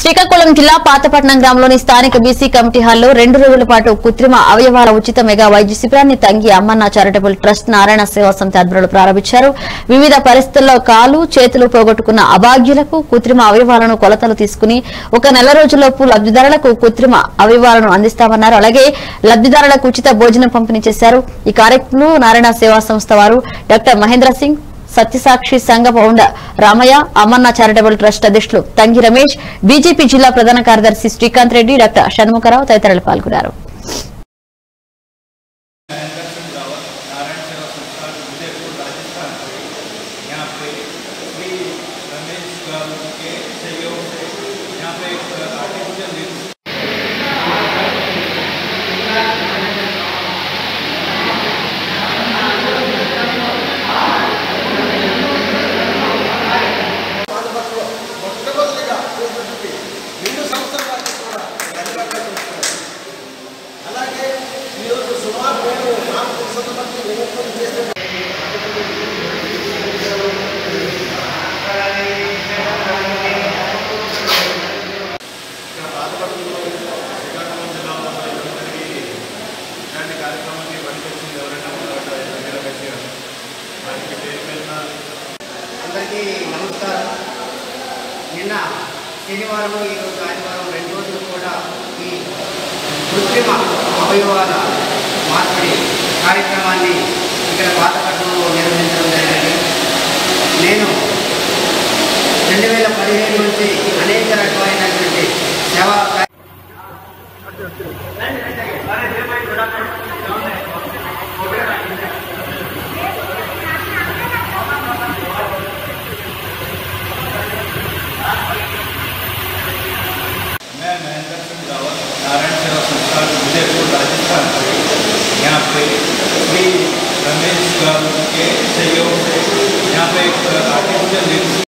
శ్రీకాకుళం జిల్లా పాతపట్నం గ్రామంలోని స్థానిక బీసీ కమిటీ హాల్లో రెండు రోజుల పాటు కృత్రిమ అవయవాల ఉచిత మెగా వైద్య శిబిరాన్ని తంగి అమ్మన్న చారిటబుల్ ట్రస్ట్ నారాయణ సేవా సమితి ఆధ్వర్యంలో ప్రారంభించారు వివిధ పరిస్థితుల్లో కాలు చేతులు పోగొట్టుకున్న అభాగ్యులకు కృత్రిమ అవయవాలను కొలతలు తీసుకుని ఒక నెల రోజుల్లోపు లబ్దిదారులకు కృత్రిమ అవయవాలను అందిస్తామన్నారు అలాగే లబ్దిదారులకు ఉచిత భోజనం పంపిణీ చేశారు ఈ కార్యక్రమంలో నారాయణ సేవా సంస్థ వారు doctor Mahindra Singh Satyasakshi Sangha founder Ramayya Amarnath charitable trust అధ్యక్షులు తంగి రమేష్ బీజేపీ జిల్లా ప్రధాన కార్యదర్శి శ్రీకాంత్ రెడ్డి డాక్టర్ షణ్ముఖరావు తదితరులు పాల్గొన్నారు नारायण सेवा संस्थान उदयपुर राजस्थान से यहाँ पे श्री रमेश गारू के सहयोग से यहाँ पे एक आर्टिफिशियल लिम्स మొట్టమొదటిగా చేసినటువంటి రెండు సంస్థల వారికి కూడా ధన్యవాదాలు చెప్తున్నాను. అలాగే ఈరోజు సుమారు నేను నాకు తెలిసిన మంది నియమితం చేసిన ఇక్కడ బాధపడుతున్న శ్రీకాకుళం జిల్లాలో అందరికీ ఇలాంటి కార్యక్రమాన్ని పనికొచ్చింది ఎవరైనా మొదట రమేష్ గారు వారికి పేరు పేరున అందరికీ నమస్కారం నిన్న శనివారం ఈరోజు ఆదివారం రెండు రోజులు కూడా ఈ కృత్రిమ అవయవాల మార్పిడి కార్యక్రమాన్ని ఇక్కడ పాతపట్నంలో నిర్వహించడం జరిగింది నేను రెండు వేల పదిహేను నుంచి అనేక రకమైనటువంటి సేవా కార్య- मैं महेंद्र सिंह रावत नारायण सेवा संस्थान उदयपुर राजस्थान से यहाँ पे श्री रमेश गारू के सहयोग से यहाँ पे एक आर्टिफिशियल लिम्स